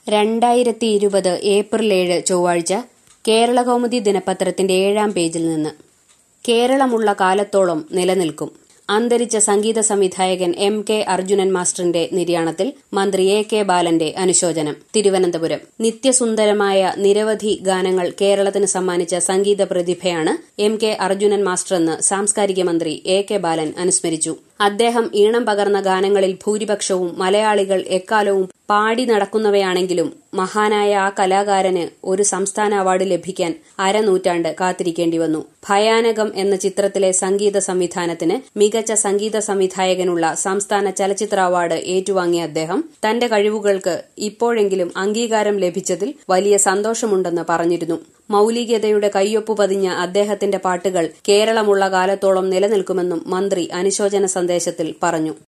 രണ്ടായിരത്തി ഇരുപത് ഏപ്രിൽ ഏഴ് ചൊവ്വാഴ്ച കേരളകൗമുദി ദിനപത്രത്തിന്റെ ഏഴാം പേജിൽ നിന്ന് കേരളമുള്ള കാലത്തോളം നിലനിൽക്കും അന്തരിച്ച സംഗീത സംവിധായകൻ എം കെ അർജുനൻ മാസ്റ്ററിന്റെ നിര്യാണത്തിൽ മന്ത്രി എ കെ ബാലന്റെ അനുശോചനം തിരുവനന്തപുരം നിത്യസുന്ദരമായ നിരവധി ഗാനങ്ങൾ കേരളത്തിന് സമ്മാനിച്ച സംഗീത പ്രതിഭയാണ് എം കെ അർജുനൻ മാസ്റ്ററെന്ന് സാംസ്കാരിക മന്ത്രി എ കെ ബാലൻ അനുസ്മരിച്ചു അദ്ദേഹം ഈണം പകർന്ന ഗാനങ്ങളിൽ ഭൂരിപക്ഷവും മലയാളികൾ എക്കാലവും പാടി നടക്കുന്നവയാണെങ്കിലും മഹാനായ ആ കലാകാരന് ഒരു സംസ്ഥാന അവാർഡ് ലഭിക്കാൻ അരനൂറ്റാണ്ട് കാത്തിരിക്കേണ്ടി വന്നു ഭയാനകം എന്ന ചിത്രത്തിലെ സംഗീത സംവിധാനത്തിന് മികച്ച സംഗീത സംവിധായകനുള്ള സംസ്ഥാന ചലച്ചിത്ര അവാർഡ് ഏറ്റുവാങ്ങിയ അദ്ദേഹം തന്റെ കഴിവുകൾക്ക് ഇപ്പോഴെങ്കിലും അംഗീകാരം ലഭിച്ചതിൽ വലിയ സന്തോഷമുണ്ടെന്ന് പറഞ്ഞിരുന്നു മൌലികതയുടെ കയ്യൊപ്പു പതിഞ്ഞ അദ്ദേഹത്തിന്റെ പാട്ടുകൾ കേരളമുള്ള കാലത്തോളം നിലനിൽക്കുമെന്നും മന്ത്രി അനുശോചന സന്ദേശത്തിൽ പറഞ്ഞു